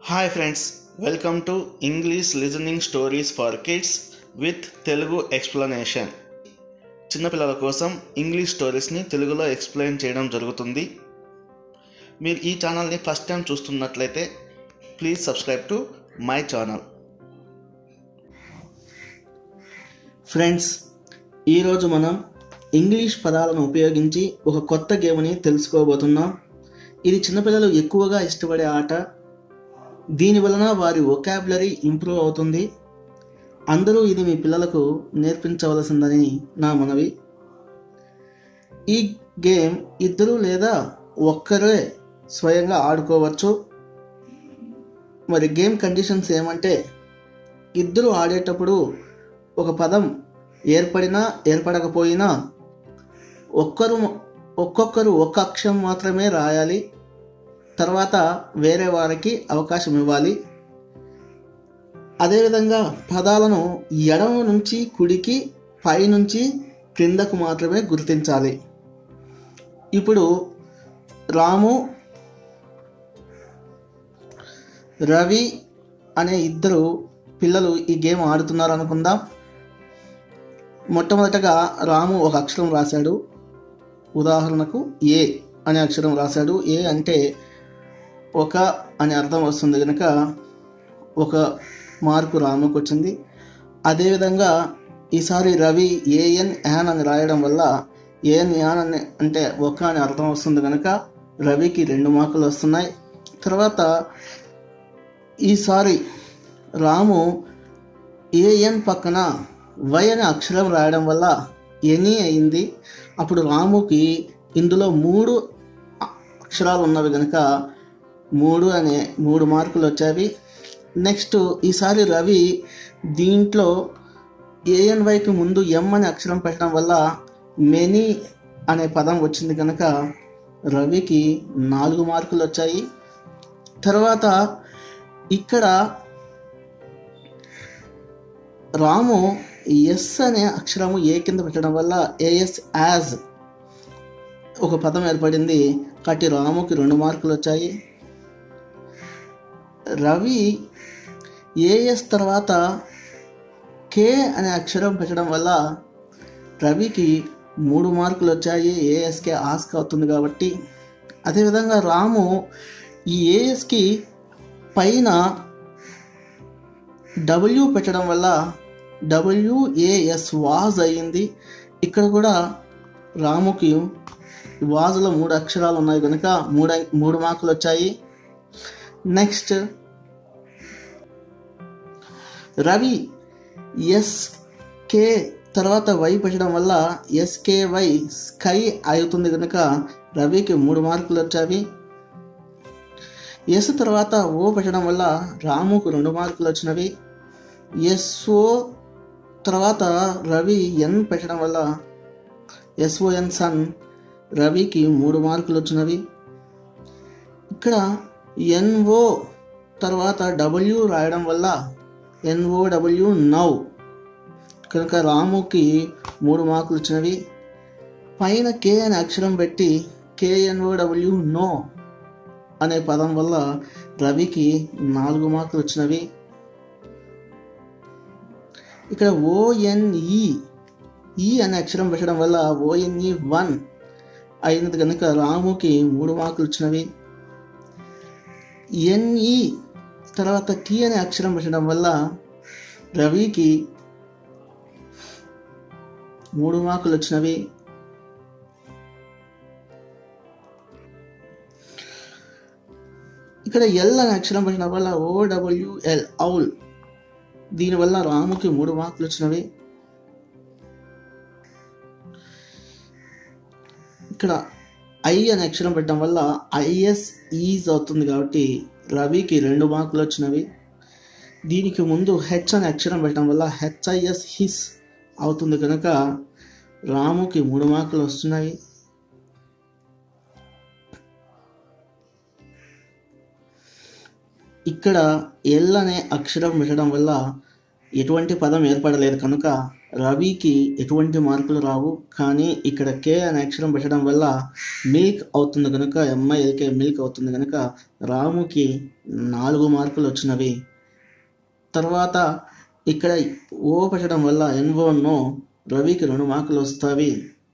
hi friends welcome to English listening stories for kids with Telugu explanation చిన్నపిల్లల కోసం English స్టోరీస్ని తెలుగులో explain చేయడం జరుగుతుంది మీరు ఈ ఛానల్ని ఫస్ట్ టైం చూస్తున్నట్లయితే please subscribe to my channel friends ఈరోజు మనం ఇంగ్లీష్ పదాలను ఉపయోగించి ఒక కొత్త గేమ్ని తెలుసుకోబోతున్నాం ఇది చిన్నపిల్లలు ఎక్కువగా ఇష్టపడే ఆట దీని వలన వారి ఒకాబులరీ ఇంప్రూవ్ అవుతుంది అందరూ ఇది మీ పిల్లలకు నేర్పించవలసిందని నా మనవి ఈ గేమ్ ఇద్దరు లేదా ఒక్కరే స్వయంగా ఆడుకోవచ్చు మరి గేమ్ కండిషన్స్ ఏమంటే ఇద్దరు ఆడేటప్పుడు ఒక పదం ఏర్పడినా ఏర్పడకపోయినా ఒక్కరు ఒక్కొక్కరు ఒక్క అక్షరం మాత్రమే రాయాలి తర్వాత వేరే వారికి అవకాశం ఇవ్వాలి అదేవిధంగా పదాలను ఎడమ నుంచి కుడికి పై నుంచి క్రిందకు మాత్రమే గుర్తించాలి ఇప్పుడు రాము రవి అనే ఇద్దరు పిల్లలు ఈ గేమ్ ఆడుతున్నారు అనుకుందాం మొట్టమొదటగా రాము ఒక అక్షరం రాశాడు ఉదాహరణకు ఏ అనే అక్షరం రాశాడు ఏ అంటే ఒక అని అర్థం వస్తుంది కనుక ఒక మార్కు రాముకు వచ్చింది అదేవిధంగా ఈసారి రవి ఏఎన్ యాన్ అని రాయడం వల్ల ఏఎన్ యాన్ అని అంటే ఒక అని అర్థం వస్తుంది కనుక రవికి రెండు మార్కులు వస్తున్నాయి తర్వాత ఈసారి రాము ఏఎన్ పక్కన వై అనే అక్షరం రాయడం వల్ల ఎనీ అయింది అప్పుడు రాముకి ఇందులో మూడు అక్షరాలు ఉన్నవి కనుక మూడు అనే మూడు మార్కులు వచ్చాయి నెక్స్ట్ ఈసారి రవి దీంట్లో ఏఎన్వైకి ముందు ఎం అనే అక్షరం పెట్టడం వల్ల మెనీ అనే పదం వచ్చింది కనుక రవికి నాలుగు మార్కులు వచ్చాయి తర్వాత ఇక్కడ రాము ఎస్ అనే అక్షరము ఏ కింద పెట్టడం వల్ల ఏఎస్ యాజ్ ఒక పదం ఏర్పడింది కాబట్టి రాముకి రెండు మార్కులు వచ్చాయి రవి ఏఎస్ తర్వాత కే అనే అక్షరం పెట్టడం వల్ల రవికి మూడు మార్కులు వచ్చాయి ఏఎస్కే ఆస్క్ అవుతుంది కాబట్టి అదేవిధంగా రాము ఈ ఏఎస్కి పైన డబ్ల్యూ పెట్టడం వల్ల డబ్ల్యూఏఎస్ వాజ్ అయ్యింది ఇక్కడ కూడా రాముకి వాజ్లో మూడు అక్షరాలు ఉన్నాయి కనుక మూడు మూడు మార్కులు వచ్చాయి నెక్స్ట్ రవి ఎస్కే తర్వాత వై పెట్టడం వల్ల ఎస్కే వై స్కై అవుతుంది కనుక రవికి మూడు మార్కులు వచ్చాయి ఎస్ తర్వాత ఓ పెట్టడం వల్ల రాముకు రెండు మార్కులు వచ్చినవి ఎస్ఓ తర్వాత రవి ఎన్ పెట్టడం వల్ల ఎస్ఓఎన్ సన్ రవికి మూడు మార్కులు వచ్చినవి ఇక్కడ ఎన్ఓ తర్వాత డబ్ల్యూ రాయడం వల్ల ఎన్ఓడబ్ల్యూ నౌ కనుక రాముకి మూడు మార్కులు వచ్చినవి పైన కే అనే అక్షరం పెట్టి కేఎన్ఓడబ్ల్యూ నో అనే పదం వల్ల రవికి నాలుగు మార్కులు వచ్చినవి ఇక్కడ ఓఎన్ఈ ఈ అనే అక్షరం పెట్టడం వల్ల ఓఎన్ఈ వన్ అయినది కనుక రాముకి మూడు మార్కులు వచ్చినవి ఎన్ఈ తర్వాత టీ అనే అక్షరం పెట్టడం వల్ల రవికి మూడు మార్కులు వచ్చినవి ఇక్కడ ఎల్ అనే అక్షరం పెట్టడం వల్ల ఓడబ్ల్యూఎల్ ఔల్ దీనివల్ల రాముకి మూడు మార్కులు వచ్చినవి ఇక్కడ ఐ అనే అక్షరం పెట్టడం వల్ల ఐఎస్ ఈజ్ అవుతుంది కాబట్టి రవికి రెండు మార్కులు వచ్చినవి దీనికి ముందు హెచ్ అనే అక్షరం పెట్టడం వల్ల హెచ్ఐఎస్ హిస్ అవుతుంది కనుక రాముకి మూడు మార్కులు వస్తున్నాయి ఇక్కడ ఎల్ అనే అక్షరం పెట్టడం వల్ల ఎటువంటి పదం ఏర్పడలేదు కనుక రవికి ఎటువంటి మార్కులు రావు కానీ ఇక్కడ కే అనే అక్షరం పెట్టడం వల్ల మిల్క్ అవుతుంది కనుక ఎంఐఎల్కే మిల్క్ అవుతుంది కనుక రాముకి నాలుగు మార్కులు వచ్చినవి తర్వాత ఇక్కడ ఓ పెట్టడం వల్ల ఎన్ఓ నో రవికి రెండు మార్కులు వస్తాయి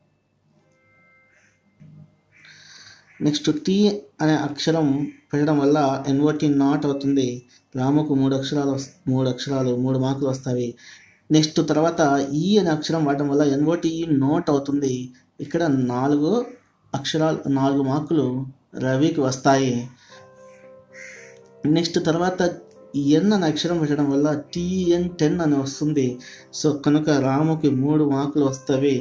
నెక్స్ట్ టీ అనే అక్షరం పెట్టడం వల్ల ఎన్ఓటి నాట్ అవుతుంది రాముకు మూడు అక్షరాలు వస్- మూడు అక్షరాలు మూడు మార్కులు వస్తాయి నెక్స్ట్ తర్వాత ఈ అనే అక్షరం వాడడం వల్ల ఎన్ఓటి నోట్ అవుతుంది ఇక్కడ నాలుగు అక్షరాలు నాలుగు మార్కులు రవికి వస్తాయి నెక్స్ట్ తర్వాత ఎన్ అనే అక్షరం పెట్టడం వల్ల టీఎన్ టెన్ అని వస్తుంది సో కనుక రాముకి మూడు మార్కులు వస్తాయి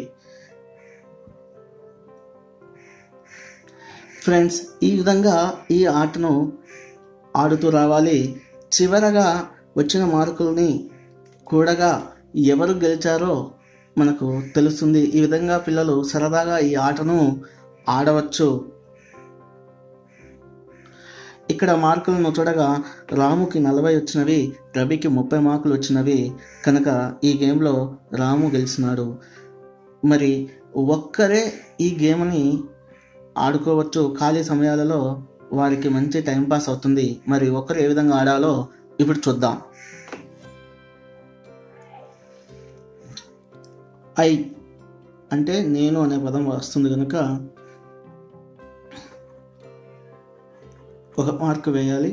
ఫ్రెండ్స్ ఈ విధంగా ఈ ఆటను ఆడుతూ రావాలి చివరగా వచ్చిన మార్కుల్ని కూడగా ఎవరు గెలిచారో మనకు తెలుస్తుంది ఈ విధంగా పిల్లలు సరదాగా ఈ ఆటను ఆడవచ్చు ఇక్కడ మార్కులను చూడగా రాముకి నలభై వచ్చినవి రవికి ముప్పై మార్కులు వచ్చినవి కనుక ఈ గేమ్లో రాము గెలిచినాడు మరి ఒక్కరే ఈ గేమ్ని ఆడుకోవచ్చు ఖాళీ సమయాలలో వారికి మంచి టైం పాస్ అవుతుంది మరి ఒకరు ఏ విధంగా ఆడాలో ఇప్పుడు చూద్దాం ఐ అంటే నేను అనే పదం వస్తుంది కనుక ఒక మార్క్ వేయాలి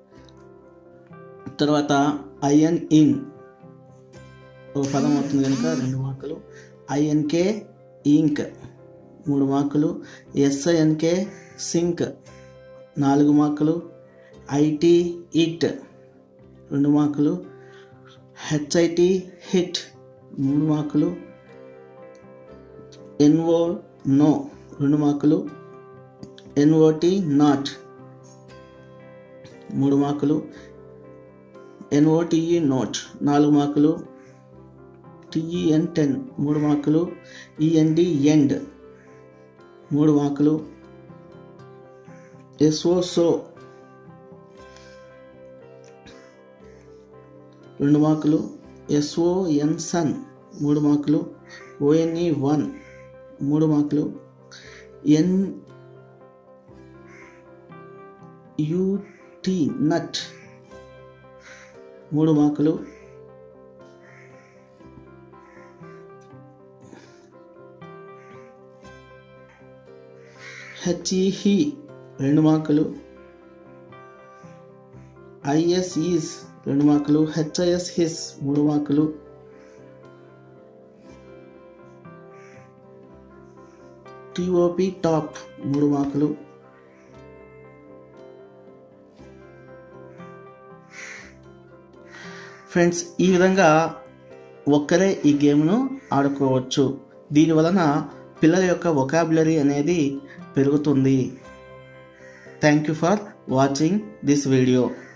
తర్వాత ఐఎన్ ఇన్ ఒక పదం అవుతుంది కనుక రెండు మార్కులు ఐఎన్కే ఇంక్ మూడు మార్కులు ఎస్ఐఎన్కే సింక్ నాలుగు మార్కులు ఐటీ ఇట్ రెండు మార్కులు హెచ్ఐటి హిట్ మూడు మార్కులు ఎన్ఓ నో రెండు మార్కులు ఎన్ఓటి నాట్ మూడు మార్కులు ఎన్ఓటిఈ నోట్ నాలుగు మార్కులు టిఈఎన్ టెన్ మూడు మార్కులు ఈఎన్డి ఎండ్ మూడు మార్కులు ఎస్ఓ సో రెండు మార్కులు ఎస్ఓఎన్ సన్ మూడు మార్కులు ఓఎన్ఈ వన్ మూడు మార్కులు ఎన్ యుటి నట్ మూడు మార్కులు హెచ్ఈహి రెండు మార్కులు ఐఎస్ ఈస్ రెండు మార్కులు హెచ్ఐఎస్ హిస్ మూడు మార్కులు టిఓపి టాప్ మూడు మార్కులు ఫ్రెండ్స్ ఈ విధంగా ఒక్కరే ఈ గేమ్ను ఆడుకోవచ్చు దీని వలన పిల్లల యొక్క వొకాబులరీ అనేది పెరుగుతుంది thank you for watching this video